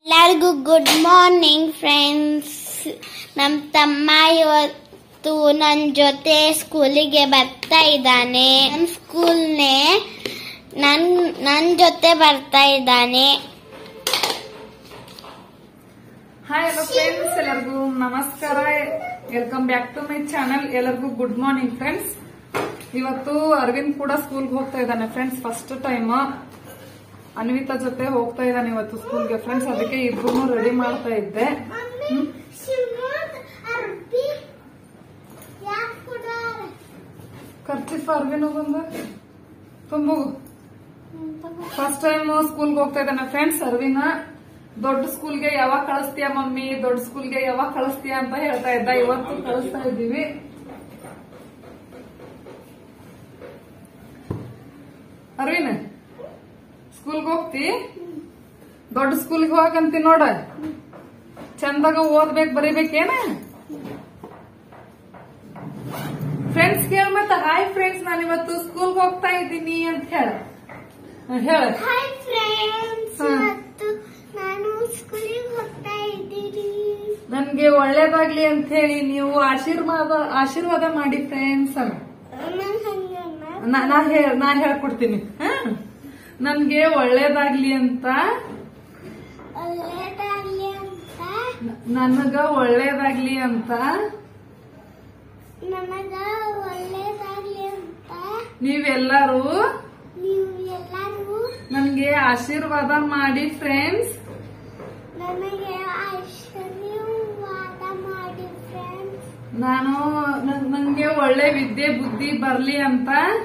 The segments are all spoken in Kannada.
ಎಲ್ಲರಿಗೂ ಗುಡ್ ಮಾರ್ನಿಂಗ್ ಫ್ರೆಂಡ್ಸ್ ನಮ್ಮ ತಮ್ಮ ಇವತ್ತು ನನ್ನ ಜೊತೆ ಸ್ಕೂಲಿಗೆ ಬರ್ತಾ ಇದ್ದಾನೆ ನನ್ನ ಸ್ಕೂಲ್ನೇ ನನ್ ನನ್ನ ಜೊತೆ ಬರ್ತಾ ಇದ್ದಾನೆ ಹಾಯ್ ಹಲೋ ಫ್ರೆಂಡ್ಸ್ ಎಲ್ಲರಿಗೂ ನಮಸ್ಕಾರ welcome back to my channel ಎಲ್ಲರಿಗೂ ಗುಡ್ ಮಾರ್ನಿಂಗ್ ಫ್ರೆಂಡ್ಸ್ ಇವತ್ತು ಅರವಿಂದ್ ಕೂಡ ಸ್ಕೂಲ್ಗೆ ಹೋಗ್ತಾ ಇದ್ದಾನೆ ಫ್ರೆಂಡ್ಸ್ ಫಸ್ಟ್ ಟೈಮ್ ಅನ್ವಿತಾ ಜೊತೆ ಹೋಗ್ತಾ ಇದ್ದಾನೆ ಇವತ್ತು ಸ್ಕೂಲ್ಗೆ ಫ್ರೆಂಡ್ಸ್ ಅದಕ್ಕೆ ಇಬ್ರು ರೆಡಿ ಮಾಡ್ತಾ ಇದ್ದೆ ಹ್ಮ್. ಖರ್ಚಿಫ್ ಅರ್ವಿನೂ ಬಂದು ತುಂಬೋಗು ಫಸ್ಟ್ ಟೈಮ್ ಸ್ಕೂಲ್ಗೆ ಹೋಗ್ತಾ ಇದ್ದಾನೆ ಫ್ರೆಂಡ್ಸ್ ಅರ್ವಿನ ದೊಡ್ಡ ಸ್ಕೂಲ್ಗೆ ಯಾವಾಗ ಕಳಿಸ್ತೀಯ ಮಮ್ಮಿ ದೊಡ್ಡ ಸ್ಕೂಲ್ಗೆ ಯಾವಾಗ ಕಳಿಸ್ತೀಯ ಅಂತ ಹೇಳ್ತಾ ಇದ್ದ ಇವತ್ತು ಕಳಿಸ್ತಾ ಇದ್ದೀವಿ ಅರವಿನ್ ಸ್ಕೂಲ್ಗೆ ಹೋಗ್ತಿ ದೊಡ್ಡ ಸ್ಕೂಲ್ಗೆ ಹೋಗಂತಿ ನೋಡ ಚಂದಾಗ ಓದ್ಬೇಕು ಬರೀಬೇಕೇನ ಫ್ರೆಂಡ್ಸ್ ಕೇಳ ಮತ್ತ ಹಾಯ್ ಫ್ರೆಂಡ್ಸ್ ನಾನು ಇವತ್ತು ಸ್ಕೂಲ್ಗೆ ಹೋಗ್ತಾ ಇದ್ದೀನಿ ಅಂತ ಹೇಳ ಹೇಳ ಹಾಯ್ ಫ್ರೆಂಡ್ಸ್ ಹ್ಮ್. ಇವತ್ತು ನಾನು ಸ್ಕೂಲಿಗೆ ಹೋಗ್ತಾ ಇದ್ದೀನಿ ನನ್ಗೆ ಒಳ್ಳೇದಾಗ್ಲಿ ಅಂತ ಹೇಳಿ ನೀವು ಆಶೀರ್ವಾದ ಆಶೀರ್ವಾದ ಮಾಡಿ ಫ್ರೆಂಡ್ಸ್ ನಾನು ಹಂಗಮ್ಮ ನಾ ನಾ ಹೇಳ್- ನಾ ಹೇಳ್ಕೊಡ್ತೀನಿ ಹಾ? ನನ್ಗೆ ಒಳ್ಳೇದಾಗ್ಲಿ ಅಂತ ಒಳ್ಳೇದಾಗ್ಲಿ ಅಂತ ನ- ನನಗ ಒಳ್ಳೇದಾಗ್ಲಿ ಅಂತ ನನಗ ಒಳ್ಳೇದಾಗ್ಲಿ ಅಂತ ನೀವೆಲ್ಲರೂ ನೀವು ಎಲ್ಲರೂ ನನ್ಗೆ ಆಶೀರ್ವಾದ ಮಾಡಿ ಫ್ರೆಂಡ್ಸ್ ನನಗೆ ಆಶೀರ್ವಾದ ಮಾಡಿ ಫ್ರೆಂಡ್ಸ್ ನಾನು ನನ್- ನನ್ಗೆ ಒಳ್ಳೆ ವಿದ್ಯೆ ಬುದ್ಧಿ ಬರ್ಲಿ ಅಂತ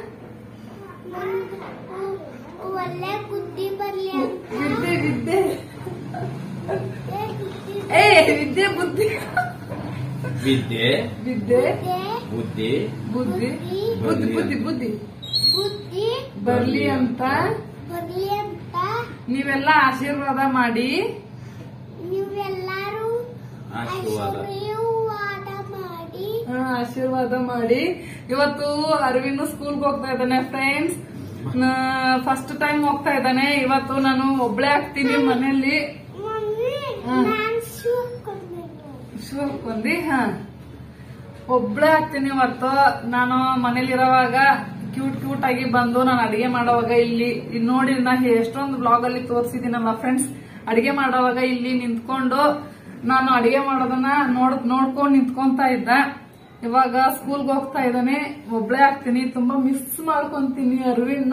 ಒಳ್ಳೆ ಬುದ್ಧಿ ಬರ್ಲಿ ಅಂತ ವಿದ್ಯೆ ವಿದ್ಯೆ ಒಳ್ಳೆ ಬುದ್ಧಿ ಏ ವಿದ್ಯೆ ಬುದ್ಧಿ ವಿದ್ಯೆ ವಿದ್ಯೆ ಬುದ್ಧಿ ಬುದ್ಧಿ ಬುದ್ಧಿ ಬುದ್ಧಿ ಬುದ್ಧಿ ಬುದ್ಧಿ ಬರ್ಲಿ ಅಂತ ಬರ್ಲಿ ಅಂತ ನೀವೆಲ್ಲ ಆಶೀರ್ವಾದ ಮಾಡಿ ನೀವೆಲ್ಲರೂ ಆಶೀರ್ವಾದ ಆಶೀರ್ವಾದ ಮಾಡಿ ಆ, ಆಶೀರ್ವಾದ ಮಾಡಿ ಇವತ್ತು ಅರವಿಂದ್ ಸ್ಕೂಲ್ಗೆ ಹೋಗ್ತಾ ಇದ್ದಾನೆ ಫ್ರೆಂಡ್ಸ್ ಫಸ್ಟ್ ಟೈಮ್ ಹೋಗ್ತಾ ಇದ್ದಾನೆ ಇವತ್ತು ನಾನು ಒಬ್ಳೆ ಆಗ್ತೀನಿ ಮನೆಯಲ್ಲಿ ಮಮ್ಮಿ ಹ್ಮ್. ನಾನು ಶೂ ಹಾಕೊಂಡ್ಬೇಕು ಶೂ ಹಾಕೊಂಡಿ ಹಾ ಒಬ್ಳೆ ಆಗ್ತೀನಿ ಇವತ್ತು ನಾನು ಮನೇಲಿರೋವಾಗ ಕ್ಯೂಟ್ ಕ್ಯೂಟ್ ಆಗಿ ಬಂದು ನಾನು ಅಡಿಗೆ ಮಾಡೋವಾಗ ಇಲ್ಲಿ ಇಲ್ಲಿ ನೋಡಿ ನಾ ಎಷ್ಟೊಂದು ಬ್ಲಾಗ್ ಅಲ್ಲಿ ತೋರಿಸಿದ್ದೀನಲ್ಲ ಫ್ರೆಂಡ್ಸ್ ಅಡಿಗೆ ಮಾಡೋವಾಗ ಇಲ್ಲಿ ನಿಂತ್ಕೊಂಡು ನಾನು ಅಡಿಗೆ ಮಾಡೋದನ್ನ ನೋಡ್ ನೋಡ್ಕೊಂಡು ನಿಂತ್ಕೊಂತ ಇದ್ದ ಇವಾಗ ಸ್ಕೂಲ್ಗೆ ಹೋಗ್ತಾ ಇದ್ದಾನೆ ಒಬ್ಳೆ ಆಗ್ತೀನಿ ತುಂಬಾ ಮಿಸ್ ಮಾಡ್ಕೊಂತೀನಿ ಅರವಿಂದ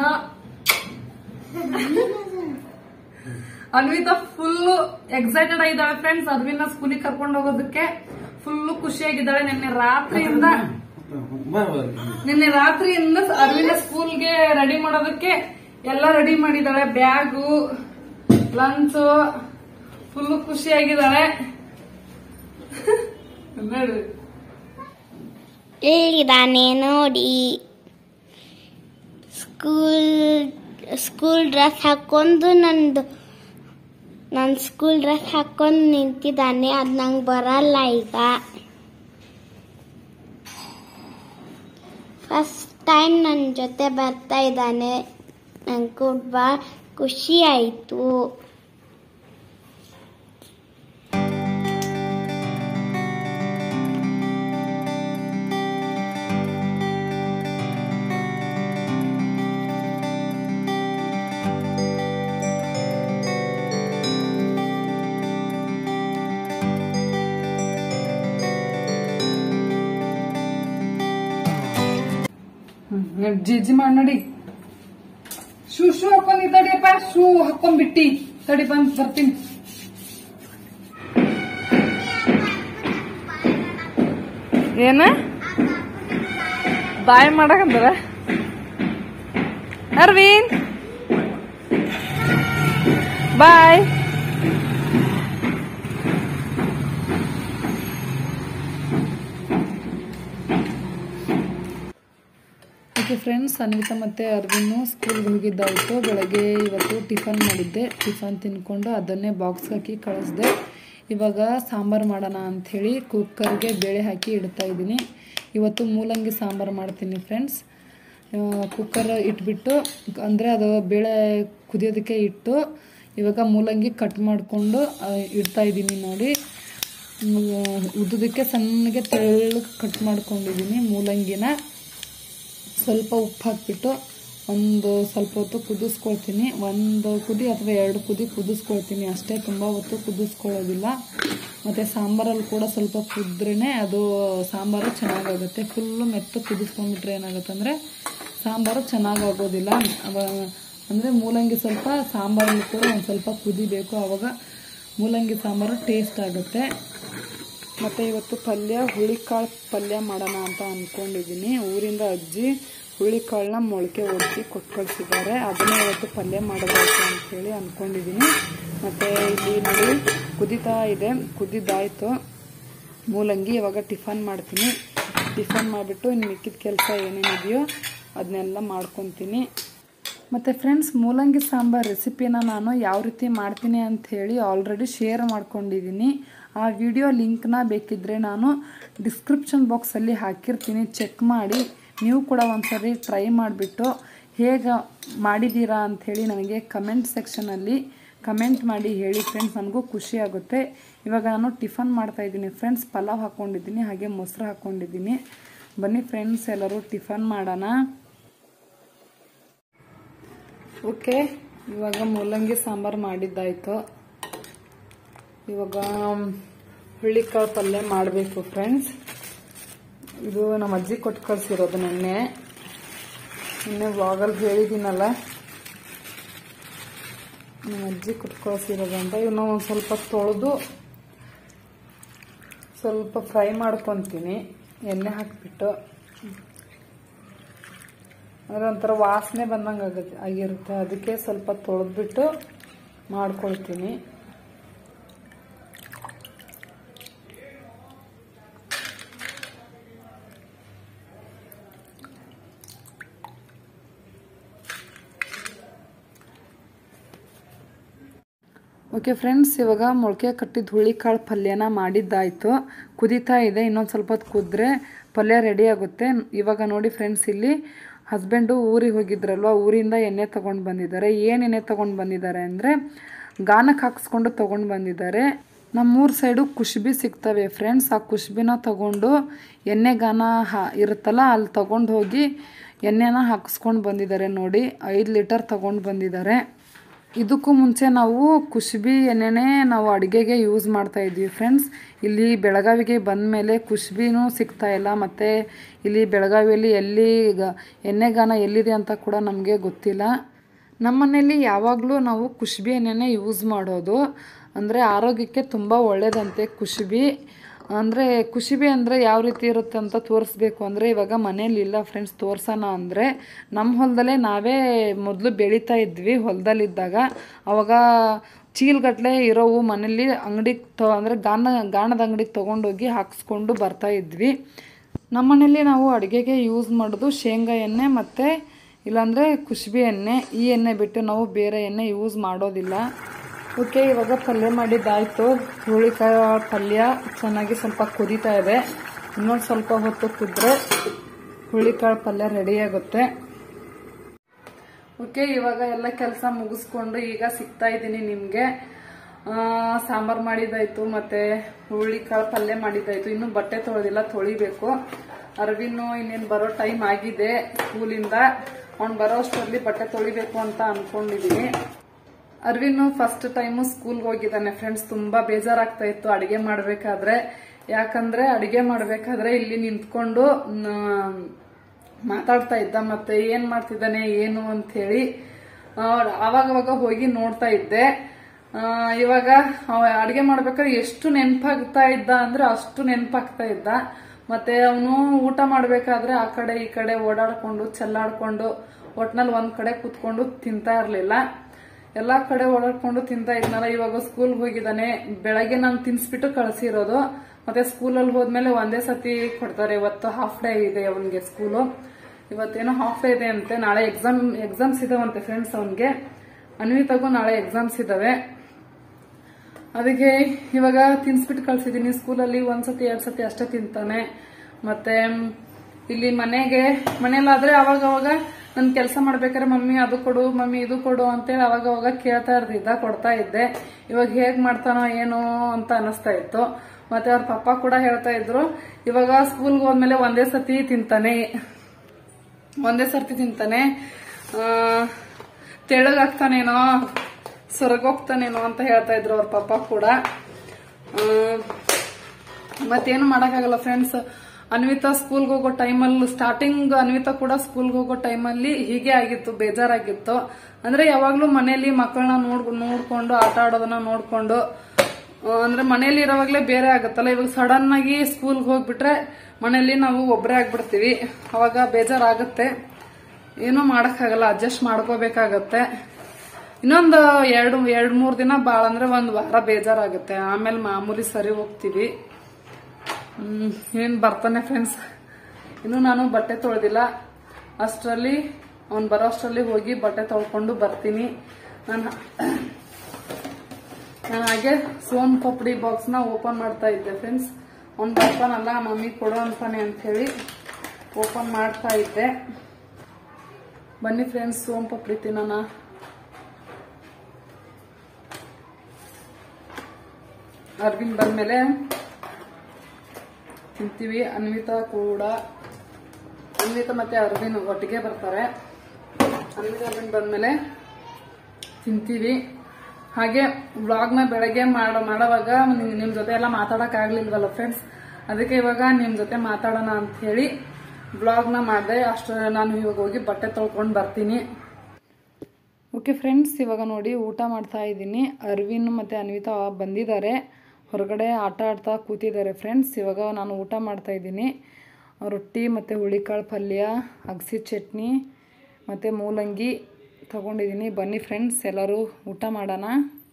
ಅನ್ವಿತಾ ಫುಲ್ ಎಕ್ಸೈಟೆಡ್ ಆಗಿದ್ದಾಳೆ ಫ್ರೆಂಡ್ಸ್ ಅರ್ವಿನ ಸ್ಕೂಲಿಗೆ ಕರ್ಕೊಂಡು ಹೋಗೋದಕ್ಕೆ ಫುಲ್ ಖುಷಿಯಾಗಿದ್ದಾಳೆ ನಿನ್ನೆ ರಾತ್ರಿಯಿಂದ ನಿನ್ನೆ ರಾತ್ರಿಯಿಂದ ಅರ್ವಿನ ಸ್ಕೂಲ್ಗೆ ರೆಡಿ ಮಾಡೋದಕ್ಕೆ ಎಲ್ಲ ರೆಡಿ ಮಾಡಿದ್ದಾಳೆ ಬ್ಯಾಗು ಲಂಚ್ ಫುಲ್ ಖುಷಿಯಾಗಿದ್ದಾಳೆ ನೋಡಿ ಇಲ್ಲಿದ್ದಾನೆ ನೋಡಿ ಸ್ಕೂಲ್ ಸ್ಕೂಲ್ ಡ್ರೆಸ್ ಹಾಕೊಂಡು ನಂದು ನನ್ನ ಸ್ಕೂಲ್ ಡ್ರೆಸ್ ಹಾಕೊಂಡು ನಿಂತಿದ್ದಾನೆ ಅದು ನಂಗೆ ಬರಲ್ಲ ಈಗ ಫಸ್ಟ್ ಟೈಮ್ ನನ್ನ ಜೊತೆ ಬರ್ತಾ ಇದ್ದಾನೆ ನಂಗೆ ತುಂಬ ಖುಷಿ ಆಯಿತು ಹ್ಮ್, ಜಿಜ್ಜಿ ಮಾಡಿ ನೋಡಿ ಶೂ ಶೂ ಹಾಕೊಂಡಿದ್ದಾಡಿಯಪ್ಪ ಶೂ ಹಾಕೊಂಡ್ಬಿಟ್ಟಿ ತಡಿ ಬಂದ್ ಬರ್ತೀನಿ ಏನ ಬಾಯ್ ಮಾಡಕಂದ್ರ Arvind bye okay friends Anvita ಮತ್ತು ಅರ್ವಿನ್ನು ಸ್ಕೂಲ್ಗೆ ಹೋಗಿದ್ದಾಯಿತು ಬೆಳಗ್ಗೆ ಇವತ್ತು ಟಿಫನ್ ಮಾಡಿದ್ದೆ ಟಿಫನ್ ತಿನ್ಕೊಂಡು ಅದನ್ನೇ ಬಾಕ್ಸ್ ಹಾಕಿ ಕಳಿಸ್ದೆ ಇವಾಗ ಸಾಂಬಾರು ಮಾಡೋಣ ಅಂಥೇಳಿ ಕುಕ್ಕರ್ಗೆ ಬೇಳೆ ಹಾಕಿ ಇಡ್ತಾ ಇದ್ದೀನಿ ಇವತ್ತು ಮೂಲಂಗಿ ಸಾಂಬಾರು ಮಾಡ್ತೀನಿ ಫ್ರೆಂಡ್ಸ್ ಕುಕ್ಕರ್ ಇಟ್ಬಿಟ್ಟು ಅಂದರೆ ಅದು ಬೇಳೆ ಕುದಿಯೋದಕ್ಕೆ ಇಟ್ಟು ಇವಾಗ ಮೂಲಂಗಿ ಕಟ್ ಮಾಡಿಕೊಂಡು ಇಡ್ತಾ ಇದ್ದೀನಿ ನೋಡಿ ಮ್, ಉದ್ದುದಕ್ಕೆ ಸಣ್ಣಗೆ ತೆಳ್ಳಗೆ ಕಟ್ ಮಾಡ್ಕೊಂಡಿದ್ದೀನಿ ಮೂಲಂಗಿನ ಸ್ವಲ್ಪ ಉಪ್ಪು ಹಾಕ್ಬಿಟ್ಟು ಒಂದು ಸ್ವಲ್ಪ ಹೊತ್ತು ಕುದಿಸ್ಕೊಳ್ತೀನಿ ಒಂದು ಕುದಿ ಅಥವಾ ಎರಡು ಕುದಿ ಕುದಿಸ್ಕೊಳ್ತೀನಿ ಅಷ್ಟೇ ತುಂಬ ಹೊತ್ತು ಕುದಿಸ್ಕೊಳ್ಳೋದಿಲ್ಲ ಮತ್ತು ಸಾಂಬಾರಲ್ಲಿ ಕೂಡ ಸ್ವಲ್ಪ ಕುದ್ರೇ ಅದು ಸಾಂಬಾರು ಚೆನ್ನಾಗಾಗುತ್ತೆ ಫುಲ್ಲು ಮೆತ್ತ ಕುದಿಸ್ಕೊಂಡ್ಬಿಟ್ರೆ ಏನಾಗುತ್ತೆ ಅಂದರೆ ಸಾಂಬಾರು ಚೆನ್ನಾಗಾಗೋದಿಲ್ಲ ಅವ ಅಂದರೆ ಮೂಲಂಗಿ ಸ್ವಲ್ಪ ಸಾಂಬಾರಲ್ಲಿ ಕೂಡ ಒಂದು ಸ್ವಲ್ಪ ಕುದಿಬೇಕು ಆವಾಗ ಮೂಲಂಗಿ ಸಾಂಬಾರು ಟೇಸ್ಟ್ ಆಗುತ್ತೆ ಮತ್ತು ಇವತ್ತು ಪಲ್ಯ ಹುಳಿಕಾಳು ಪಲ್ಯ ಮಾಡೋಣ ಅಂತ ಅಂದ್ಕೊಂಡಿದ್ದೀನಿ ಊರಿಂದ ಅಜ್ಜಿ ಹುಳಿಕಾಳನ್ನ ಮೊಳಕೆ ಒಡಿಸಿ ಕೊಟ್ಟು ಕಳಿಸಿದ್ದಾರೆ ಅದನ್ನೇ ಇವತ್ತು ಪಲ್ಯ ಮಾಡಬೇಕು ಅಂಥೇಳಿ ಅಂದ್ಕೊಂಡಿದ್ದೀನಿ ಮತ್ತು ಇಲ್ಲಿ ನೋಡಿ ಕುದೀತಾ ಇದೆ ಕುದಿದ್ದಾಯಿತು ಮೂಲಂಗಿ ಇವಾಗ ಟಿಫನ್ ಮಾಡ್ತೀನಿ ಟಿಫನ್ ಮಾಡಿಬಿಟ್ಟು ಇನ್ನು ಮಿಕ್ಕಿದ ಕೆಲಸ ಏನೇನಿದೆಯೋ ಅದನ್ನೆಲ್ಲ ಮಾಡ್ಕೊತೀನಿ ಮತ್ತು ಫ್ರೆಂಡ್ಸ್ ಮೂಲಂಗಿ ಸಾಂಬಾರ್ ರೆಸಿಪಿನ ನಾನು ಯಾವ ರೀತಿ ಮಾಡ್ತೀನಿ ಅಂತ ಹೇಳಿ ಆಲ್ರೆಡಿ ಶೇರ್ ಮಾಡ್ಕೊಂಡಿದ್ದೀನಿ ಆ ವಿಡಿಯೋ ಲಿಂಕ್ನ ಬೇಕಿದ್ದರೆ ನಾನು ಡಿಸ್ಕ್ರಿಪ್ಷನ್ ಬಾಕ್ಸಲ್ಲಿ ಹಾಕಿರ್ತೀನಿ ಚೆಕ್ ಮಾಡಿ ನೀವು ಕೂಡ ಒಂದ್ಸರಿ ಟ್ರೈ ಮಾಡಿಬಿಟ್ಟು ಹೇಗೆ ಮಾಡಿದ್ದೀರಾ ಅಂಥೇಳಿ ನನಗೆ ಕಮೆಂಟ್ ಸೆಕ್ಷನಲ್ಲಿ ಕಮೆಂಟ್ ಮಾಡಿ ಹೇಳಿ ಫ್ರೆಂಡ್ಸ್ ನನಗೂ ಖುಷಿ ಆಗುತ್ತೆ ಇವಾಗ ನಾನು ಟಿಫನ್ ಮಾಡ್ತಾ ಇದ್ದೀನಿ ಫ್ರೆಂಡ್ಸ್ ಪಲಾವ್ ಹಾಕ್ಕೊಂಡಿದ್ದೀನಿ ಹಾಗೆ ಮೊಸರು ಹಾಕ್ಕೊಂಡಿದ್ದೀನಿ ಬನ್ನಿ ಫ್ರೆಂಡ್ಸ್ ಎಲ್ಲರೂ ಟಿಫನ್ ಮಾಡೋಣ ಓಕೆ ಇವಾಗ ಮೂಲಂಗಿ ಸಾಂಬಾರು ಮಾಡಿದ್ದಾಯ್ತು ಇವಾಗ ಹುಳ್ಳಿಕಾಳು ಪಲ್ಯ ಮಾಡಬೇಕು ಫ್ರೆಂಡ್ಸ್ ಇದು ನಮ್ಮ ಅಜ್ಜಿ ಕೊಟ್ಟು ಕಳಿಸಿರೋದು ನಿನ್ನೆ ನಿನ್ನೆ ವ್ಲಾಗಲ್ಲಿ ಹೇಳಿದ್ದೀನಲ್ಲ ನಮ್ಮ ಅಜ್ಜಿ ಕೊಟ್ಟು ಕಳಿಸಿರೋದು ಅಂತ ಇವನ್ನ ಒಂದು ಸ್ವಲ್ಪ ತೊಳೆದು ಸ್ವಲ್ಪ ಫ್ರೈ ಮಾಡ್ಕೊತೀನಿ ಎಣ್ಣೆ ಹಾಕಿಬಿಟ್ಟು ಅಂದ್ರೆ ಒಂಥರ ವಾಸನೆ ಬಂದಂಗೆ ಆಗುತ್ತೆ ಆಗಿರುತ್ತೆ ಅದಕ್ಕೆ ಸ್ವಲ್ಪ ತೊಳೆದ್ಬಿಟ್ಟು ಮಾಡ್ಕೊಳ್ತೀನಿ ಓಕೆ ಫ್ರೆಂಡ್ಸ್ ಇವಾಗ ಮೊಳಕೆ ಕಟ್ಟಿದ ಹುಳಿಕಾಳು ಪಲ್ಯನ ಮಾಡಿದ್ದಾಯಿತು ಕುದೀತಾ ಇದೆ ಇನ್ನೊಂದು ಸ್ವಲ್ಪ ಹೊತ್ತು ಕುದ್ರೆ ಪಲ್ಯ ರೆಡಿ ಆಗುತ್ತೆ ಇವಾಗ ನೋಡಿ ಫ್ರೆಂಡ್ಸ್ ಇಲ್ಲಿ ಹಸ್ಬೆಂಡು ಊರಿಗೆ ಹೋಗಿದ್ರಲ್ವ ಊರಿಂದ ಎಣ್ಣೆ ತೊಗೊಂಡು ಬಂದಿದ್ದಾರೆ ಏನು ಎಣ್ಣೆ ತೊಗೊಂಡು ಬಂದಿದ್ದಾರೆ ಅಂದರೆ ಗಾನಕ್ಕೆ ಹಾಕ್ಸ್ಕೊಂಡು ತೊಗೊಂಡು ಬಂದಿದ್ದಾರೆ ನಮ್ಮೂರ ಸೈಡು ಕುಶ್ಬಿ ಸಿಗ್ತವೆ ಫ್ರೆಂಡ್ಸ್ ಆ ಕುಶ್ಬಿನ ತಗೊಂಡು ಎಣ್ಣೆ ಗಾನ ಹಾ ಇರುತ್ತಲ್ಲ ಅಲ್ಲಿ ತೊಗೊಂಡು ಹೋಗಿ ಎಣ್ಣೆನ ಹಾಕಿಸ್ಕೊಂಡು ಬಂದಿದ್ದಾರೆ ನೋಡಿ ಐದು ಲೀಟರ್ ತೊಗೊಂಡು ಬಂದಿದ್ದಾರೆ ಇದಕ್ಕೂ ಮುಂಚೆ ನಾವು ಕುಶ್ಬಿ ಎಣ್ಣೆನೇ ನಾವು ಅಡುಗೆಗೆ ಯೂಸ್ ಮಾಡ್ತಾ ಇದ್ವಿ ಫ್ರೆಂಡ್ಸ್ ಇಲ್ಲಿ ಬೆಳಗಾವಿಗೆ ಬಂದ ಮೇಲೆ ಕುಶ್ಬಿನೂ ಸಿಗ್ತಾ ಇಲ್ಲ ಮತ್ತು ಇಲ್ಲಿ ಬೆಳಗಾವಿಯಲ್ಲಿ ಎಲ್ಲಿ ಗ ಎಣ್ಣೆಗಾನ ಎಲ್ಲಿದೆ ಅಂತ ಕೂಡ ನಮಗೆ ಗೊತ್ತಿಲ್ಲ ನಮ್ಮ ಮನೇಲಿ ಯಾವಾಗಲೂ ನಾವು ಕುಶ್ಬಿ ಎಣ್ಣೆನೇ ಯೂಸ್ ಮಾಡೋದು ಅಂದರೆ ಆರೋಗ್ಯಕ್ಕೆ ತುಂಬ ಒಳ್ಳೆಯದಂತೆ ಕುಶ್ಬಿ ಅಂದರೆ ಕುಶಿಬಿ ಅಂದರೆ ಯಾವ ರೀತಿ ಇರುತ್ತೆ ಅಂತ ತೋರಿಸ್ಬೇಕು ಅಂದರೆ ಇವಾಗ ಮನೇಲಿ ಇಲ್ಲ ಫ್ರೆಂಡ್ಸ್ ತೋರ್ಸೋಣ ಅಂದರೆ ನಮ್ಮ ಹೊಲದಲ್ಲೇ ನಾವೇ ಮೊದಲು ಬೆಳೀತಾ ಇದ್ವಿ ಹೊಲದಲ್ಲಿದ್ದಾಗ ಅವಾಗ ಚೀಲ್ಗಟ್ಟಲೆ ಇರೋವು ಮನೇಲಿ ಅಂಗಡಿಗೆ ತೊ ಅಂದರೆ ಗಾಣ ಗಾಣದ ಅಂಗಡಿಗೆ ತೊಗೊಂಡೋಗಿ ಹಾಕ್ಸ್ಕೊಂಡು ಬರ್ತಾ ಇದ್ವಿ ನಮ್ಮ ಮನೇಲಿ ನಾವು ಅಡುಗೆಗೆ ಯೂಸ್ ಮಾಡೋದು ಶೇಂಗಾ ಎಣ್ಣೆ ಮತ್ತು ಇಲ್ಲಾಂದರೆ ಕುಶ್ಬಿ ಎಣ್ಣೆ ಈ ಎಣ್ಣೆ ಬಿಟ್ಟು ನಾವು ಬೇರೆ ಎಣ್ಣೆ ಯೂಸ್ ಮಾಡೋದಿಲ್ಲ ಓಕೆ ಇವಾಗ ಪಲ್ಯ ಮಾಡಿದ್ದಾಯಿತು ಹುಳಿಕಾಳು ಪಲ್ಯ ಚೆನ್ನಾಗಿ ಸ್ವಲ್ಪ ಕುದೀತಾ ಇದೆ ಇನ್ನೊಂದು ಸ್ವಲ್ಪ ಹೊತ್ತು ಕುದ್ರೆ ಹುಳಿಕಾಳು ಪಲ್ಯ ರೆಡಿ ಆಗುತ್ತೆ ಓಕೆ ಇವಾಗ ಎಲ್ಲ ಕೆಲಸ ಮುಗಿಸ್ಕೊಂಡು ಈಗ ಸಿಗ್ತಾ ಇದ್ದೀನಿ ನಿಮಗೆ ಸಾಂಬಾರ್ ಮಾಡಿದ್ದಾಯ್ತು ಮತ್ತೆ ಹುರುಳಿಕಾಳು ಪಲ್ಯ ಮಾಡಿದ್ದಾಯ್ತು ಇನ್ನು ಬಟ್ಟೆ ತೊಳೆದಿಲ್ಲ ತೊಳಿಬೇಕು ಅರವಿನ್ನು ಇನ್ನೇನು ಬರೋ ಟೈಮ್ ಆಗಿದೆ ಸ್ಕೂಲಿಂದ ಅವ್ನು ಬರೋ ಅಷ್ಟರಲ್ಲಿ ಬಟ್ಟೆ ತೊಳಿಬೇಕು ಅಂತ ಅನ್ಕೊಂಡಿದೀನಿ ಅರ್ವಿನ್ ಫಸ್ಟ್ ಟೈಮು ಸ್ಕೂಲ್ಗೆ ಹೋಗಿದ್ದಾನೆ ಫ್ರೆಂಡ್ಸ್ ತುಂಬಾ ಬೇಜಾರಾಗ್ತಾ ಇತ್ತು ಅಡಿಗೆ ಮಾಡ್ಬೇಕಾದ್ರೆ ಯಾಕಂದ್ರೆ ಅಡಿಗೆ ಮಾಡ್ಬೇಕಾದ್ರೆ ಇಲ್ಲಿ ನಿಂತ್ಕೊಂಡು ಮ್, ಮಾತಾಡ್ತಾ ಇದ್ದ ಮತ್ತೆ ಏನ್ ಮಾಡ್ತಿದ್ದಾನೆ ಏನು ಅಂತ ಹೇಳಿ ಅವಾಗವಾಗ ಹೋಗಿ ನೋಡ್ತಾ ಇದ್ದೆ ಆ, ಇವಾಗ ಅವ ಅಡಿಗೆ ಮಾಡ್ಬೇಕಾದ್ರೆ ಎಷ್ಟು ನೆನಪಾಗ್ತಾ ಇದ್ದ ಅಂದ್ರೆ ಅಷ್ಟು ನೆನಪಾಗ್ತಾ ಇದ್ದ ಮತ್ತೆ ಅವನು ಊಟ ಮಾಡ್ಬೇಕಾದ್ರೆ ಆ ಕಡೆ ಈ ಕಡೆ ಓಡಾಡ್ಕೊಂಡು ಚೆಲ್ಲಾಡ್ಕೊಂಡು ಒಟ್ನಲ್ಲಿ ಒಂದ್ ಕಡೆ ಕುತ್ಕೊಂಡು ತಿಂತಾ ಇರ್ಲಿಲ್ಲ ಎಲ್ಲಾ ಕಡೆ ಓಡಾಡ್ಕೊಂಡು ತಿಂತಾ ಇದ್ನಲ್ಲ ಇವಾಗ ಸ್ಕೂಲ್ಗೆ ಹೋಗಿದ್ದಾನೆ ಬೆಳಗ್ಗೆ ನಾನು ತಿನ್ಸ್ಬಿಟ್ಟು ಕಳ್ಸಿರೋದು ಮತ್ತೆ ಸ್ಕೂಲಲ್ಲಿ ಹೋದ್ಮೇಲೆ ಒಂದೇ ಸತಿ ಕೊಡ್ತಾರೆ ಇವತ್ತು ಹಾಫ್ ಡೇ ಇದೆ ಅವನಿಗೆ ಸ್ಕೂಲು ಇವತ್ತೇನೋ ಹಾಫ್ ಡೇ ಇದೆ ಅಂತೆ ನಾಳೆ ಎಕ್ಸಾಮ್ ಎಕ್ಸಾಮ್ಸ್ ಇದಾವಂತೆ ಫ್ರೆಂಡ್ಸ್ ಅವನಿಗೆ ಅನ್ವಿತಾಗೂ ನಾಳೆ ಎಕ್ಸಾಮ್ಸ್ ಇದಾವೆ ಅದಕ್ಕೆ ಇವಾಗ ತಿನ್ಸ್ಬಿಟ್ಟು ಕಳ್ಸಿದೀನಿ ಸ್ಕೂಲಲ್ಲಿ ಒಂದ್ಸತಿ ಎರಡ್ ಸತಿ ಅಷ್ಟೇ ತಿಂತಾನೆ ಮತ್ತೆ ಇಲ್ಲಿ ಮನೆಗೆ ಮನೇಲಾದ್ರೆ ಅವಾಗ ಅವಾಗ ನನ್ ಕೆಲಸ ಮಾಡ್ಬೇಕಾದ್ರೆ ಮಮ್ಮಿ ಅದು ಕೊಡು ಮಮ್ಮಿ ಇದು ಕೊಡು ಅಂತೇಳಿ ಅವಾಗ ಅವಾಗ ಕೇಳ್ತಾ ಇರ್ತಿದ್ದ ಕೊಡ್ತಾ ಇದ್ದೆ ಇವಾಗ ಹೇಗ್ ಮಾಡ್ತಾನೋ ಏನೋ ಅಂತ ಅನಿಸ್ತಾ ಇತ್ತು ಮತ್ತೆ ಅವ್ರ ಪಪ್ಪ ಕೂಡ ಹೇಳ್ತಾ ಇದ್ರು ಇವಾಗ ಸ್ಕೂಲ್ಗೆ ಹೋದ್ಮೇಲೆ ಒಂದೇ ಸತಿ ತಿಂತಾನೆ ಒಂದೇ ಸರ್ತಿ ತಿಂತಾನೆ ಆ, ತೆಳ್ಳಗಾಗ್ತಾನೇನೋ ಸೊರಗೋಗ್ತಾನೇನೋ ಅಂತ ಹೇಳ್ತಾ ಇದ್ರು ಅವ್ರ ಪಪ್ಪ ಕೂಡ ಆ, ಮತ್ತೇನು ಮಾಡೋಕ್ಕಾಗಲ್ಲ ಫ್ರೆಂಡ್ಸ್ ಅನ್ವಿತಾ ಸ್ಕೂಲ್ಗೆ ಹೋಗೋ ಟೈಮಲ್ಲಿ ಸ್ಟಾರ್ಟಿಂಗ್ ಅನ್ವಿತಾ ಕೂಡ ಸ್ಕೂಲ್ಗೆ ಹೋಗೋ ಟೈಮಲ್ಲಿ ಹೀಗೆ ಆಗಿತ್ತು ಬೇಜಾರಾಗಿತ್ತು ಅಂದ್ರೆ ಯಾವಾಗ್ಲೂ ಮನೆಯಲ್ಲಿ ಮಕ್ಕಳನ್ನ ನೋಡ್ ನೋಡ್ಕೊಂಡು ಆಟ ಆಡೋದನ್ನ ನೋಡ್ಕೊಂಡು ಆ, ಅಂದ್ರೆ ಮನೆಯಲ್ಲಿ ಇರೋವಾಗ್ಲೇ ಬೇರೆ ಆಗುತ್ತಲ್ಲ ಇವಾಗ ಸಡನ್ ಆಗಿ ಸ್ಕೂಲ್ಗೆ ಹೋಗ್ಬಿಟ್ರೆ ಮನೆಯಲ್ಲಿ ನಾವು ಒಬ್ಬರೇ ಆಗ್ಬಿಡ್ತೀವಿ ಅವಾಗ ಬೇಜಾರಾಗುತ್ತೆ ಏನೂ ಮಾಡಕ್ಕಾಗಲ್ಲ ಅಡ್ಜಸ್ಟ್ ಮಾಡ್ಕೋಬೇಕಾಗತ್ತೆ ಇನ್ನೊಂದು ಎರಡು ಎರಡ್ ಮೂರ್ ದಿನ ಬಾಳ ಅಂದ್ರೆ ಒಂದ್ ವಾರ ಬೇಜಾರಾಗುತ್ತೆ ಆಮೇಲೆ ಮಾಮೂಲಿ ಸರಿ ಹೋಗ್ತೀವಿ ಹ್ಮ್ ಏನ್ ಬರ್ತಾನೆ ಫ್ರೆಂಡ್ಸ್ ಇನ್ನು ನಾನು ಬಟ್ಟೆ ತೊಳೆದಿಲ್ಲ ಅಷ್ಟರಲ್ಲಿ ಅವ್ನ್ ಬರೋ ಅಷ್ಟರಲ್ಲಿ ಹೋಗಿ ಬಟ್ಟೆ ತೊಳ್ಕೊಂಡು ಬರ್ತೀನಿ ನಾನು ನಾನು ಹಾಗೆ ಸೋನ್ ಪಪಡಿ ಬಾಕ್ಸ್ ನ ಓಪನ್ ಮಾಡ್ತಾ ಇದ್ದೆ ಫ್ರೆಂಡ್ಸ್ ಅವ್ನ್ ಬರ್ತಾನಲ್ಲ ಮಮ್ಮಿ ಕೊಡು ಅಂತಾನೆ ಅಂತ ಹೇಳಿ ಓಪನ್ ಮಾಡ್ತಾ ಇದ್ದೆ ಬನ್ನಿ ಫ್ರೆಂಡ್ಸ್ ಸೋನ್ ಪಪಡಿ ತಿನ್ನೋಣ ಅರ್ವಿಂದ್ ಬಂದ್ಮೇಲೆ ತಿಂತೀವಿ ಅನ್ವಿತಾ ಕೂಡ ಅನ್ವಿತಾ ಮತ್ತೆ ಅರ್ವಿನ್ ಒಟ್ಟಿಗೆ ಬರ್ತಾರೆ ಅನ್ವಿತಾ ಅರ್ವಿನ್ ಬಂದ್ಮೇಲೆ ತಿಂತೀವಿ ಹಾಗೆ ವ್ಲಾಗ್ನ ಬೆಳಗ್ಗೆ ಮಾಡೋ ಮಾಡೋವಾಗ ನಿಮ್- ನಿಮ್ ಜೊತೆ ಎಲ್ಲ ಮಾತಾಡಕ್ ಆಗ್ಲಿಲ್ವಲ್ಲ ಫ್ರೆಂಡ್ಸ್ ಅದಕ್ಕೆ ಇವಾಗ ನಿಮ್ ಜೊತೆ ಮಾತಾಡೋಣ ಅಂತ ಹೇಳಿ ವ್ಲಾಗ್ನ ಮಾಡಿದೆ ಅಷ್ಟು ನಾನು ಇವಾಗ ಹೋಗಿ ಬಟ್ಟೆ ತೊಳ್ಕೊಂಡು ಬರ್ತೀನಿ ಓಕೆ ಫ್ರೆಂಡ್ಸ್ ಇವಾಗ ನೋಡಿ ಊಟ ಮಾಡ್ತಾ ಇದ್ದೀನಿ ಅರ್ವಿನ್ ಮತ್ತು ಅನ್ವಿತಾ ಬಂದಿದ್ದಾರೆ ಹೊರಗಡೆ ಆಟ ಆಡ್ತಾ ಕೂತಿದ್ದಾರೆ ಫ್ರೆಂಡ್ಸ್ ಇವಾಗ ನಾನು ಊಟ ಮಾಡ್ತಾ ಇದ್ದೀನಿ ರೊಟ್ಟಿ ಮತ್ತು ಹುಳಿಕಾಳು ಪಲ್ಯ ಅಗಸಿ ಚಟ್ನಿ ಮತ್ತು ಮೂಲಂಗಿ ತಗೊಂಡಿದ್ದೀನಿ ಬನ್ನಿ ಫ್ರೆಂಡ್ಸ್ ಎಲ್ಲರೂ ಊಟ ಮಾಡೋಣ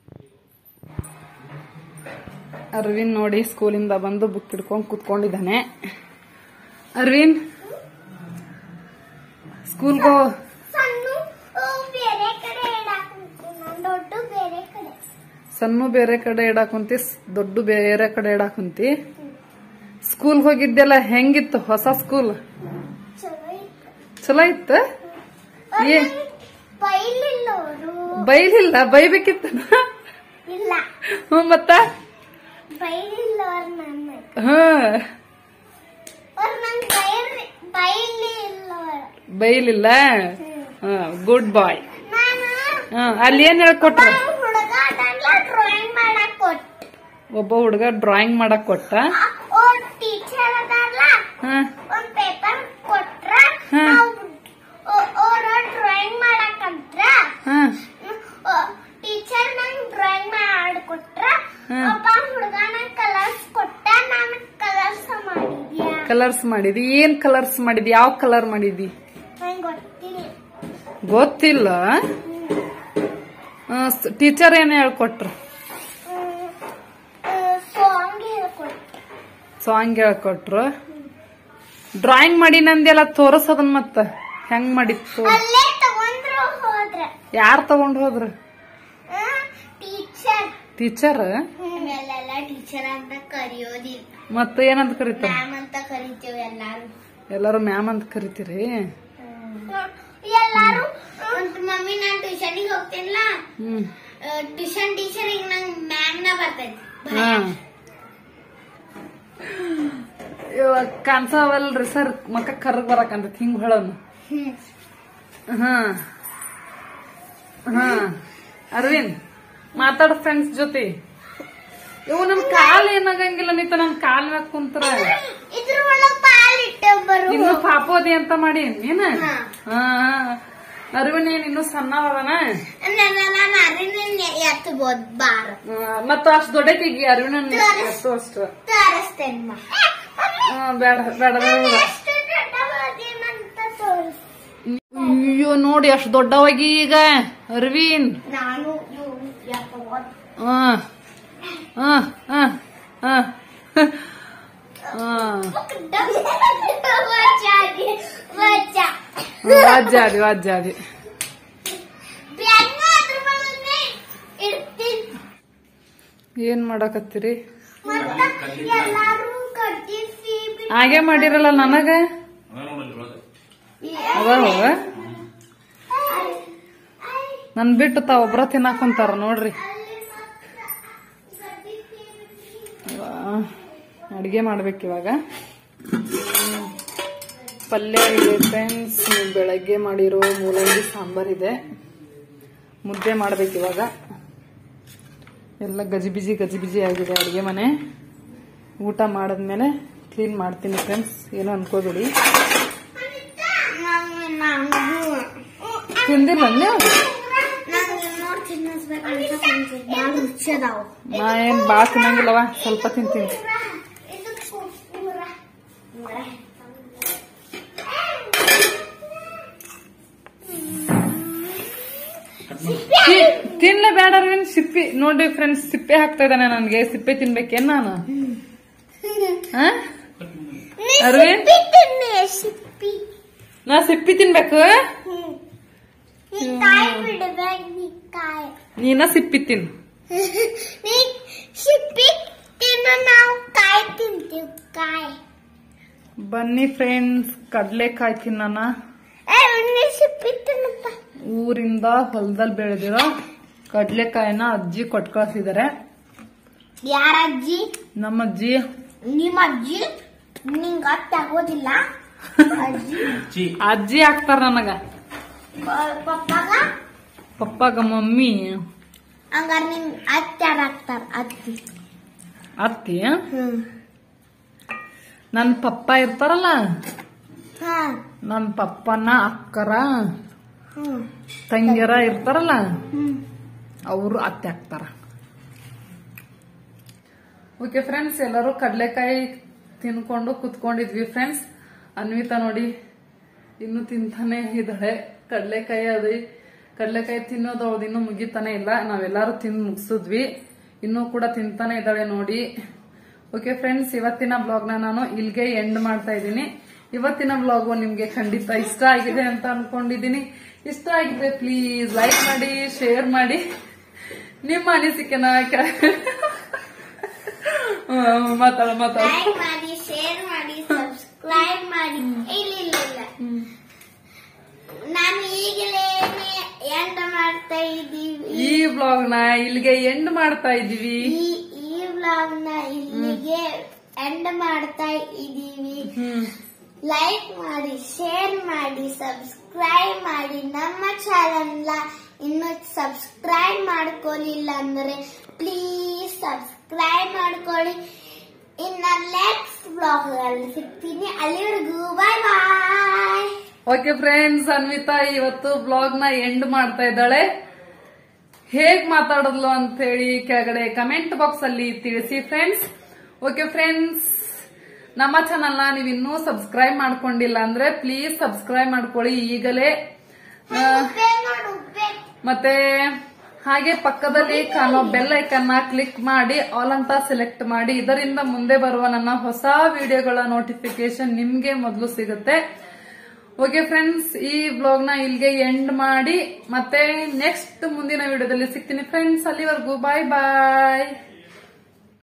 ಅರ್ವಿನ್ ನೋಡಿ ಸ್ಕೂಲಿಂದ ಬಂದು ಬುಕ್ ಹಿಡ್ಕೊಂಡು ಕೂತ್ಕೊಂಡಿದ್ದಾನೆ ಅರ್ವಿನ್ ಸ್ಕೂಲ್ಗೋ ಸಣ್ಣ ಬೇರೆ ಕಡೆ ಇಡಾಕುಂಟು ನಾನು ದೊಡ್ಡ ಬೇರೆ ಕಡೆ ಸಣ್ಣ ಬೇರೆ ಕಡೆ ಇಡಾಕುಂತಿ ಸ್- ದೊಡ್ಡ ಬೇರೆ ಕಡೆ ಇಡಾಕುಂತಿ ಸ್ಕೂಲ್ಗೆ ಹೋಗಿದ್ದೆಲ್ಲ ಹೆಂಗಿತ್ತು ಹೊಸ ಸ್ಕೂಲ್ ಚಲೋ ಇತ್ತು ಚಲೋ ಇತ್ತು ಏ ಬೈಲಿಲ್ಲ ಅವರು ಬೈಲಿಲ್ಲ ಬೈಬೇಕಿತ್ತ ಇಲ್ಲ ಹ್ಞೂ ಮತ್ತ ಬೈಲಿಲ್ಲ ಅವ್ರು ನನ್ನ ಹ್ಮ್ ಅವ್ರು ನಂಗೆ ಬೈಲಿ ಬೈಲಿ ಇಲ್ಲ ಅವ್ರು ಬೈಲಿಲ್ಲ ಗುಡ್ ಬಾಯ್ ನಾನು ಅಲ್ಲಿ ಏನ್ ಹೇಳ್ಕೊಟ್ರ ಹುಡುಗ ಡ್ರಾಯಿಂಗ್ ಮಾಡಕ್ ಕೊಟ್ಟು ಒಬ್ಬ ಹುಡುಗ ಡ್ರಾಯಿಂಗ್ ಮಾಡಕ್ ಕೊಟ್ಟ ಅವ್ರ ಟೀಚರ್ ಅದಾರಲ್ಲ ಹ ಒಂದ್ ಪೇಪರ್ ಕೊಟ್ರ ಹಾ. ಅವ್ರ ಡ್ರಾಯಿಂಗ್ ಮಾಡಕಂತ್ರ ಹ ಟೀಚರ್ ನಂಗ್ ಡ್ರಾಯಿಂಗ್ ಮಾಡ್ಕೊಟ್ರ ಹಾ. ಒಬ್ಬ ಹುಡುಗ ನಂಗ್ ಕಲರ್ಸ್ ಕೊಟ್ಟ ನಾನು ಕಲರ್ಸ್ ಮಾಡಿದ್ಯಾ ಕಲರ್ಸ್ ಮಾಡಿದಿ ಏನ್ ಕಲರ್ಸ್ ಮಾಡಿದಿ ಯಾವ ಕಲರ್ ಮಾಡಿದಿ ನಂಗೆ ಗೊತ್ತಿಲ್ಲ ಗೊತ್ತಿಲ್ಲ ಟೀಚರ್ ಏನ್ ಹೇಳ್ಕೊಟ್ರು ಸಾಂಗ್ ಹೇಳ್ಕೊಟ್ಟ ಸಾಂಗ್ ಹೇಳ್ಕೊಟ್ರು ಡ್ರಾಯಿಂಗ್ ಮಾಡಿ ನಂದೆಲ್ಲ ತೋರಸದನ್ ಮತ್ತ ಹೆಂಗ್ ಮಾಡಿತ್ತು ಅಲ್ಲೇ ತಗೊಂಡ್ರು ಹೋದ್ರ ಯಾರ್ ತಗೊಂಡ್ ಹೋದ್ರು ಟೀಚರ್ ಟೀಚರ್ ಎಲ್ಲೆಲ್ಲ ಟೀಚರ್ ಅಂತ ಕರೆಯೋದಿಲ್ಲ ಮತ್ತ ಏನಂತ ಕರೀತಾರ ಮ್ಯಾಮ್ ಅಂತ ಕರಿತೀವಿ ಎಲ್ಲಾರು ಎಲ್ಲಾರು ಮ್ಯಾಮ್ ಅಂತ ಕರಿತೀರಿ ಎಲ್ಲಾರು ಮಮ್ಮಿ ನಾನ್ ಟ್ಯೂಷನಿಗೆ ಹೋಗ್ತೀನಿಲ್ಲ ಹ್ಮ್ ಟ್ಯೂಷನ್ ಟೀಚರ್ ಈಗ ನಂಗ್ ಮ್ಯಾಮ್ ನ ಬರ್ತೈತಿ ಹಾ ಇವಾಗ ಕಾಣ್ಸಾವಲ್ರಿ ಸರ್ ಮಕ್ಕ ಕರ್ಗ್ ಬರಕಂತ ಹಿಂಗ್ ಹೊಳನು ಹಾ ಹಾ ಅರವಿಂದ್ ಮಾತಾಡ ಫ್ರೆಂಡ್ಸ್ ಜೊತೆ ಇವು ನಮ್ ಕಾಲ್ ಏನಾಗಂಗಿಲ್ಲ ನೀತ ನಮ್ ಕಾಲ್ ಮ್ಯಾಗ ಕುಂತ್ರ ಇದ್ರ ಒಳಗ್ ಪಾಲ್ ಇಟ್ಟು ಬರು ಇನ್ನು ಪಾಪೋದಿ ಅಂತ ಮಾಡಿ ನೀನ ಹಾ. ಹಾ ಅರವಿಂದ್ ಏನ್ ಇನ್ನು ಸಣ್ಣವದನ ನಾನು ಅರಿನ ಎತ್ತಬಹುದು ಬಾರ ಮತ್ತ ಅಷ್ಟ್ ದೊಡ್ಡಕಿಗಿ ಅರವಿಂದ್ ಅಷ್ಟು ಅಷ್ಟು ತೋರಿಸ್ತೇನೆ ಹಾ, ಬೇಡ ಬೇಡ ಬೇಡ ಎಷ್ಟು ದೊಡ್ಡವಾದೇನಂತ ತೋರಿಸ್ ಅಯ್ಯೋ ನೋಡಿ ಅಷ್ಟ್ ದೊಡ್ಡವಾಗಿ ಈಗ ಅರವಿಂದ್ ನಾನು ಇವು ಎತ್ತಬಹುದು ಹಾ ಹಾ ಹಾ ಹಾ ಹಾ ವಜ್ಜಾದಿ ವಜ್ಜ ವಾಜ್ಯಾದಿ ವಾಜ್ಯಾದಿ ಬ್ಯಾಗ್ನ ಅದ್ರ ಒಳಗನೆ ಇಡ್ತೀನಿ ಏನ್ ಮಾಡಕತ್ತೀರಿ ಮತ್ತ ಎಲ್ಲಾರು ಕಟ್ಟಿಸಿ ಹಾಗೆ ಮಾಡಿರಲ್ಲ ನನಗ ಅದಾವ ನನ್ ಬಿಟ್ಟು ತಾವ್ ಒಬ್ರ ತಿನ್ನಾಕ್ ಕುಂತಾರ ನೋಡ್ರಿ ಅಡಿಗೆ ಮಾಡ್ಬೇಕು ಇವಾಗ ಹ್ಮ್. ಪಲ್ಯ ಇದೆ ಫ್ರೆಂಡ್ಸ್ ಬೆಳಗ್ಗೆ ಮಾಡಿರೋ ಮೂಲಂಗಿ ಸಾಂಬಾರ್ ಇದೆ ಮುದ್ದೆ ಮಾಡ್ಬೇಕು ಇವಾಗ ಎಲ್ಲ ಗಜಿಬಿಜಿ ಗಜಿಬಿಜಿ ಆಗಿದೆ ಅಡಿಗೆ ಮನೆ ಊಟ ಮಾಡಿದ್ಮೇಲೆ ಕ್ಲೀನ್ ಮಾಡ್ತೀನಿ ಫ್ರೆಂಡ್ಸ್ ಏನೋ ಅನ್ಕೋಬೇಡಿ ತಿಂದಿಲ್ಲ ನೀವು ನಂಗೆ ನೋಡಿ ತಿನ್ನಿಸ್ಬೇಕು ಅಂತ ಅನ್ಸುತ್ತೆ. ಭಾಳ ರುಚಿ ಅದಾವು ನಾ ಏನ್ ಬಾಳ ತಿನ್ನಂಗಿಲ್ಲವ ಸ್ವಲ್ಪ ತಿಂತೀನಿ ತಿ- ತಿನ್ಲೇ ಬೇಡ ಅರವಿಂದ್ ಸಿಪ್ಪಿ ನೋಡಿ ಫ್ರೆಂಡ್ಸ್ ಸಿಪ್ಪೆ ಹಾಕ್ತಾ ಇದ್ದಾನೆ ನನ್ಗೆ ಸಿಪ್ಪೆ ತಿನ್ಬೇಕೇನ್ ನಾನು ಆ? ಅರವಿಂದ್ ಸಿಪ್ಪಿ ಸಿಪ್ಪಿ ನಾ ಸಿಪ್ಪಿ ತಿನ್ಬೇಕು ಈ ಕಾಯಿ ಬಿಡ್ಬೇಕು ನೀ ಕಾಯಿ ನೀನ ಸಿಪ್ಪಿ ತಿನ್ ನೀ ಸಿಪ್ಪಿ ತಿನ್ನು ನಾವು ಕಾಯಿ ತಿಂತೀವಿ ಕಾಯಿ ಬನ್ನಿ ಫ್ರೆಂಡ್ಸ್ ಕಡ್ಲೆಕಾಯಿ ತಿನ್ನೋಣ ಏ ನೀ ಸಿಪ್ಪಿ ತಿನ್ನಪ್ಪ ಊರಿಂದ ಹೊಲದಲ್ಲಿ ಬೆಳೆದಿರೋ ಕಡ್ಲೆಕಾಯಿನ ಅಜ್ಜಿ ಕೊಟ್ ಕಳ್ಸಿದಾರೆ ಯಾರ ಅಜ್ಜಿ ನಮ್ಮ ಅಜ್ಜಿ ನಿಮ್ಮ ಅಜ್ಜಿ ನಿಂಗ ಅತ್ತೆ ಆಗೋದಿಲ್ಲ ಅಜ್ಜಿ ಚಿ ಅಜ್ಜಿ ಹಾಕ್ತಾರ ನನಗ ಪ- ಪಪ್ಪಾಗ ಪಪ್ಪಾಗ ಮಮ್ಮಿ ಹಂಗಾರ ನಿಮ್ ಅತ್ತೆ ಯಾರು ಆಗ್ತಾರ ಅತ್ತಿ ಅತ್ತಿ ಹ್ಮ್ ನನ್ ಪಪ್ಪ ಇರ್ತಾರಲ್ಲ ಹಾ ನನ್ ಪಪ್ಪನ ಅಕ್ಕರ ಹ್ಮ್ ತಂಗಿಯರ ಇರ್ತಾರಲ್ಲ ಹ್ಮ್ ಅವರು ಅತ್ತೆ ಹಾಕ್ತಾರ ಓಕೆ ಫ್ರೆಂಡ್ಸ್ ಎಲ್ಲರೂ ಕಡ್ಲೆಕಾಯಿ ತಿನ್ಕೊಂಡು ಕುತ್ಕೊಂಡಿದ್ವಿ ಫ್ರೆಂಡ್ಸ್ ಅನ್ವಿತಾ ನೋಡಿ ಇನ್ನು ತಿಂತಾನೆ ಇದ್ದಾಳೆ ಕಡ್ಲೆಕಾಯಿ ಅದು ಕಡ್ಲೆಕಾಯಿ ತಿನ್ನೋದು ಅವ್ದು ಇನ್ನೂ ಮುಗಿತಾನೆ ಇಲ್ಲ ನಾವೆಲ್ಲರೂ ತಿಂದು ಮುಗಿಸಿದ್ವಿ ಇನ್ನೂ ಕೂಡ ತಿಂತಾನೆ ಇದ್ದಾಳೆ ನೋಡಿ ಓಕೆ ಫ್ರೆಂಡ್ಸ್ ಇವತ್ತಿನ ಬ್ಲಾಗ್ನ ನಾನು ಇಲ್ಲಿಗೆ ಎಂಡ್ ಮಾಡ್ತಾ ಇದ್ದೀನಿ ಇವತ್ತಿನ ಬ್ಲಾಗ್ ನಿಮ್ಗೆ ಖಂಡಿತ ಇಷ್ಟ ಆಗಿದೆ ಅಂತ ಅನ್ಕೊಂಡಿದ್ದೀನಿ ಇಷ್ಟ ಆಗಿದೆ ಪ್ಲೀಸ್ ಲೈಕ್ ಮಾಡಿ ಶೇರ್ ಮಾಡಿ ನಿಮ್ಮ ಅನಿಸಿಕೆನ ಕೆ- ಹ್ಮ್, ಮಾತಾಡ ಮಾತಾಡ ಲೈಕ್ ಮಾಡಿ ಶೇರ್ ಮಾಡಿ ಸಬ್ಸ್ಕ್ರೈಬ್ ಮಾಡಿ ಇಲ್ಲ ಇಲ್ಲ ಇಲ್ಲ ನಾನು ಈಗಲೇ ಎಂಡ್ ಮಾಡ್ತಾ ಇದ್ದೀವಿ ಈ ಬ್ಲಾಗ್ ನ ಇಲ್ಲಿಗೆ ಎಂಡ್ ಮಾಡ್ತಾ ಇದೀವಿ ಈ ಈ ವ್ಲಾಗ್ ನ ಇಲ್ಲಿಗೆ ಎಂಡ್ ಮಾಡ್ತಾ ಇದ್ದೀವಿ ಹ್ಮ್ ಲೈಕ್ ಮಾಡಿ ಶೇರ್ ಮಾಡಿ ಸಬ್ಸ್ಕ್ರೈಬ್ ಮಾಡಿ ನಮ್ಮ ಚಾನಲ್ ಇನ್ನು ಸಬ್ಸ್ಕ್ರೈಬ್ ಮಾಡ್ಕೊಳ್ಳಿಲ್ಲ ಅಂದ್ರೆ ಪ್ಲೀಸ್ ಸಬ್ಸ್ಕ್ರೈಬ್ ಮಾಡ್ಕೊಳ್ಳಿ ಇನ್ನ ನೆಕ್ಸ್ಟ್ ಬ್ಲಾಗ್ ಅಲ್ಲಿ ಸಿಗ್ತೀನಿ ಅಲ್ಲಿವರೆಗೂ bye bye okay friends Anvita ಇವತ್ತು ಬ್ಲಾಗ್ ನ ಎಂಡ್ ಮಾಡ್ತಾ ಇದ್ದಾಳೆ ಹೇಗ್ ಮಾತಾಡದ್ಲು ಅಂತ ಹೇಳಿ ಕೆಳಗಡೆ ಕಮೆಂಟ್ ಬಾಕ್ಸ್ ಅಲ್ಲಿ ತಿಳಿಸಿ ಫ್ರೆಂಡ್ಸ್ ಓಕೆ ಫ್ರೆಂಡ್ಸ್ ನಮ್ಮ ಚಾನಲ್ ನ ನೀವು ಇನ್ನೂ ಸಬ್ಸ್ಕ್ರೈಬ್ ಮಾಡ್ಕೊಂಡಿಲ್ಲ ಅಂದ್ರೆ ಪ್ಲೀಸ್ ಸಬ್ಸ್ಕ್ರೈಬ್ ಮಾಡ್ಕೊಳ್ಳಿ ಈಗಲೇ ಆ, ಉಪ್ಪೆ ನೋಡು ಉಪ್ಪೆ ಮತ್ತೆ ಹಾಗೆ ಪಕ್ಕದಲ್ಲಿ ಕಾಣೋ ಬೆಲ್ ಐಕನ್ನ ಕ್ಲಿಕ್ ಮಾಡಿ ಆಲ್ ಅಂತ ಸೆಲೆಕ್ಟ್ ಮಾಡಿ ಇದರಿಂದ ಮುಂದೆ ಬರುವ ನನ್ನ ಹೊಸ ವಿಡಿಯೋಗಳ ನೋಟಿಫಿಕೇಶನ್ ನಿಮ್ಗೆ ಮೊದಲು ಸಿಗುತ್ತೆ ಓಕೆ ಫ್ರೆಂಡ್ಸ್ ಈ ಬ್ಲಾಗ್ ನ ಇಲ್ಲಿಗೆ ಎಂಡ್ ಮಾಡಿ ಮತ್ತೆ ನೆಕ್ಸ್ಟ್ ಮುಂದಿನ ವಿಡಿಯೋದಲ್ಲಿ ಸಿಗ್ತೀನಿ ಫ್ರೆಂಡ್ಸ್ ಅಲ್ಲಿವರೆಗೂ ಬಾಯ್ ಬಾಯ್